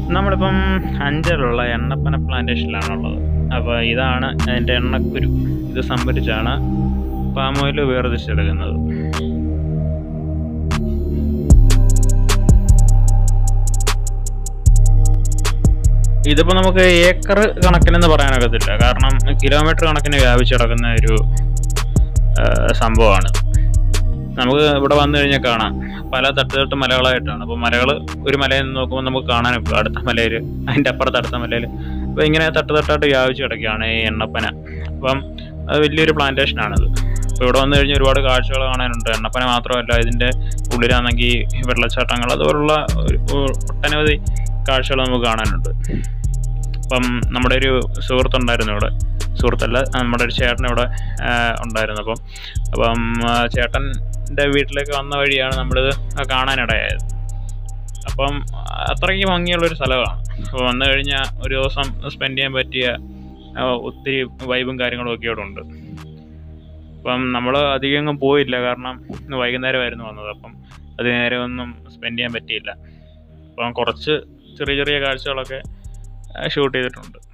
നമ്മളിപ്പം അഞ്ചലുള്ള എണ്ണപ്പന പ്ലാന്റേഷനിലാണുള്ളത് അപ്പോൾ ഇതാണ് അതിൻ്റെ എണ്ണക്കുരു ഇത് സംഭരിച്ചാണ് പാം ഓയിൽ വേർതിരിച്ചെടുക്കുന്നത് ഇതിപ്പോൾ നമുക്ക് ഏക്കർ കണക്കിനെന്ന് പറയാനൊക്കത്തില്ല കാരണം കിലോമീറ്റർ കണക്കിന് വ്യാപിച്ച് കിടക്കുന്ന ഒരു ആ, സംഭവമാണ് നമുക്ക് ഇവിടെ വന്നു കഴിഞ്ഞാൽ കാണാം പല തട്ടുതട്ട് മലകളായിട്ടാണ് അപ്പോൾ മലകൾ ഒരു മലയിൽ നിന്ന് നോക്കുമ്പോൾ നമുക്ക് കാണാനൊക്കെ അടുത്ത മലയിൽ അതിൻ്റെ അപ്പുറത്ത് അടുത്ത മലയിൽ അപ്പോൾ ഇങ്ങനെ തട്ടുതട്ടായിട്ട് വ്യാപിച്ച് കിടക്കുകയാണ് ഈ എണ്ണപ്പന അപ്പം അത് വലിയൊരു പ്ലാന്റേഷനാണത് അപ്പോൾ ഇവിടെ വന്നു കഴിഞ്ഞാൽ ഒരുപാട് കാഴ്ചകൾ കാണാനുണ്ട് എണ്ണപ്പന മാത്രമല്ല ഇതിൻ്റെ ഉള്ളിലാണെങ്കിൽ വെള്ളച്ചാട്ടങ്ങൾ അതുപോലുള്ള ഒരു ഒട്ടനവധി കാഴ്ചകൾ നമുക്ക് കാണാനുണ്ട് അപ്പം നമ്മുടെ ഒരു സുഹൃത്തുണ്ടായിരുന്നു ഇവിടെ സുഹൃത്തല്ല നമ്മുടെ ഒരു ചേട്ടൻ ഇവിടെ ആ, ഉണ്ടായിരുന്നു അപ്പം അപ്പം ആ, ചേട്ടൻ്റെ വീട്ടിലേക്ക് വന്ന വഴിയാണ് നമ്മളിത് കാണാനിടയായത് അപ്പം അത്രയ്ക്ക് ഭംഗിയുള്ളൊരു സ്ഥലമാണ് അപ്പോൾ വന്നു കഴിഞ്ഞാൽ ഒരു ദിവസം സ്പെൻഡ് ചെയ്യാൻ പറ്റിയ ആ, ഒത്തിരി വൈബും കാര്യങ്ങളും ഒക്കെ ഇവിടെ ഉണ്ട് അപ്പം നമ്മൾ അധികം എങ്ങും പോയില്ല കാരണം ഇന്ന് വൈകുന്നേരമായിരുന്നു വന്നത് അപ്പം അത് നേരെ ഒന്നും സ്പെൻഡ് ചെയ്യാൻ പറ്റിയില്ല അപ്പം കുറച്ച് ചെറിയ ചെറിയ കാഴ്ചകളൊക്കെ ഷൂട്ട് ചെയ്തിട്ടുണ്ട്